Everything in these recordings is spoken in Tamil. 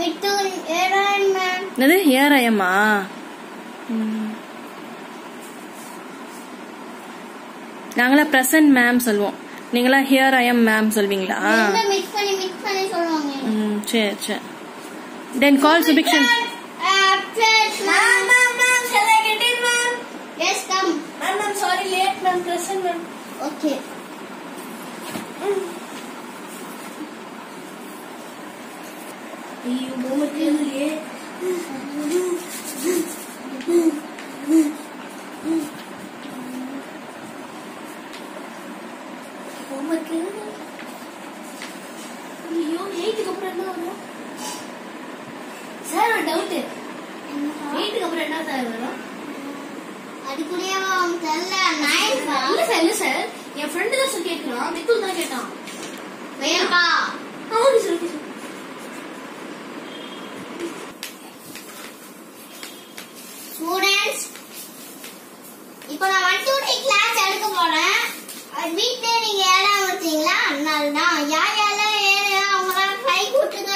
மித்துன் ஏரான் மேம் என்னது ஏஆர்ஐஎம்மா நாங்களா பிரசன்ட் மேம் சொல்லுவோம் நீங்களா ஹியர் ஐ எம் மேம் சொல்வீங்களா ரெண்டும் மிக்ஸ் பண்ணி மிக்ஸ் பண்ணி சொல்லுவாங்க ம் சரி சரி then call Subikshan ma'am ma'am ma'am shall I get in ma'am yes come Ma'am, I'm sorry, late, ma'am. Present, ma'am. okay ஐயோ, homework எழுதலையே. Homework எழுதல. ஐயோ, eight க்கு அப்புறம் என்ன வரும்? Sir, ஒரு doubt. Eight க்கு அப்புறம் என்ன sir வரும்? அதுக்குள்ளேயே அவன் தெரியல நைன் இல்ல sir, இல்ல sir. என் friend தான் sir கேட்கிறான். மித்துல் தான் கேட்டான். வேணும்பா ஆ, okay sir, okay sir. Students இப்போ நான் ஒன் டூ த்ரீ கிளாஸ் எடுக்க போறேன் அது வீட்லயே நீங்க ஏழாம வச்சீங்களா அதனால தான் யார் யாரெல்லாம் ஏழு அவங்களாம் கை கூட்டுங்க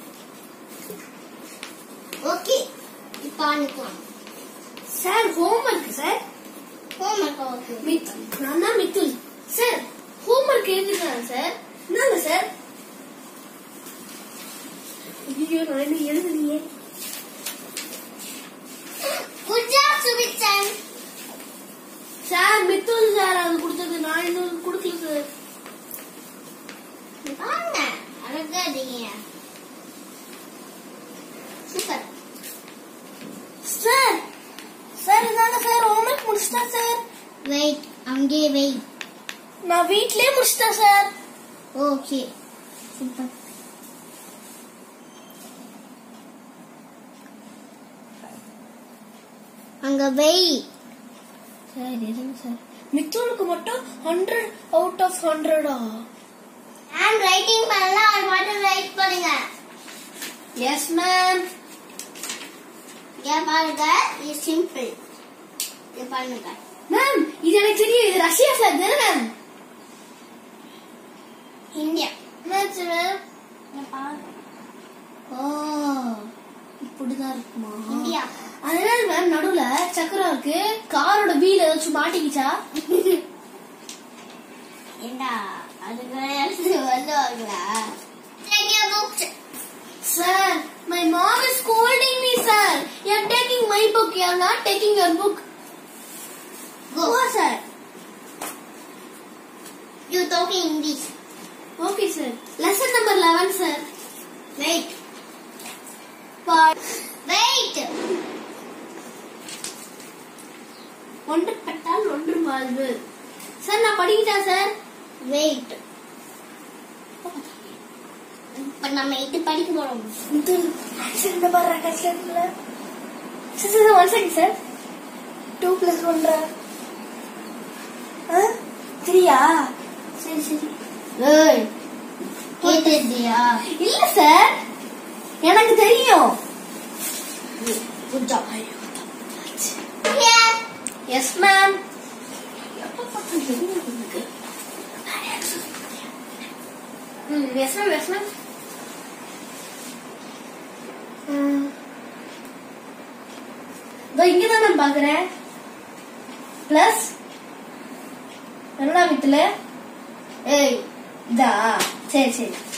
ஓகே இப்போ அனுப்பலாம் Sir, homework, sir. Homework okay Mith நான் தான் மித்துல் சார் ஹோம்ஒர்க் எழுதிருக்கேன் சார் என்னங்க சார் ஐயோ நான் இன்னும் எழுதலையே good job Subichan sir Mithul sir அது கொடுத்தது நான் இன்னும் கொடுக்கல சார் வாங்க அழகாதீங்க சூப்பர் சார் சார் இதாங்க சார் ஹோம்ஒர்க் முடிச்சிட்டேன் சார் வெயிட் அங்கே வெயிட் நான் வீட்லயே முடிச்சிட்டேன் சார் ஓகே சூப்பர் அங்க வெய் சார் இருங்க சார் மித்துலுக்கு மட்டும் ஹண்ட்ரட் அவுட் ஆஃப் ஹண்ட்ரடா ஹேண்ட் ரைட்டிங் பண்ணலாம் அது மட்டும் ரைட் பண்ணுங்க எஸ் மேம் இங்க பாருங்க இது சிம்பிள் இது பண்ணுங்க மேம் இது எனக்கு தெரியும் இது ரஷ்யா சார் தானே மேம் இந்தியா என்னாச்சு மேம் இங்க பாருங்க ஓ இப்படிதான் இருக்குமா இந்தியா அதனால மேம் நடுவுல சக்கரம் இருக்கு காரோட வீல் ஏதாச்சும் மாட்டிக்கிச்சா ஏண்டா அதுக்கு வருவாங்களா Take your books. Sir my mom is scolding me sir you are taking my book you are not taking your book Go. Sir You talking English. Okay sir lesson number eleven sir Wait. Wait. ஒன்று பட்டால் ஒன்று வாழ்வு சார் நான் படிக்கிட்டேன் சார் Wait. இப்ப நம்ம இது படிக்க போறோம் இது ஆக்சன் இந்த மாதிரி ரகசியத்துல sir sir one second sir two plus ஒன்றா சரியா சரி சரி ஏய் கேட்டிருந்தியா இல்ல சார் எனக்கு தெரியும் good job here yes ma'am yes ma'am yes ma'am இதோ இங்கதான் மேம் பாக்குறேன் பிளஸ் என்னடா வித்துல ஏய் இதா சரி சரி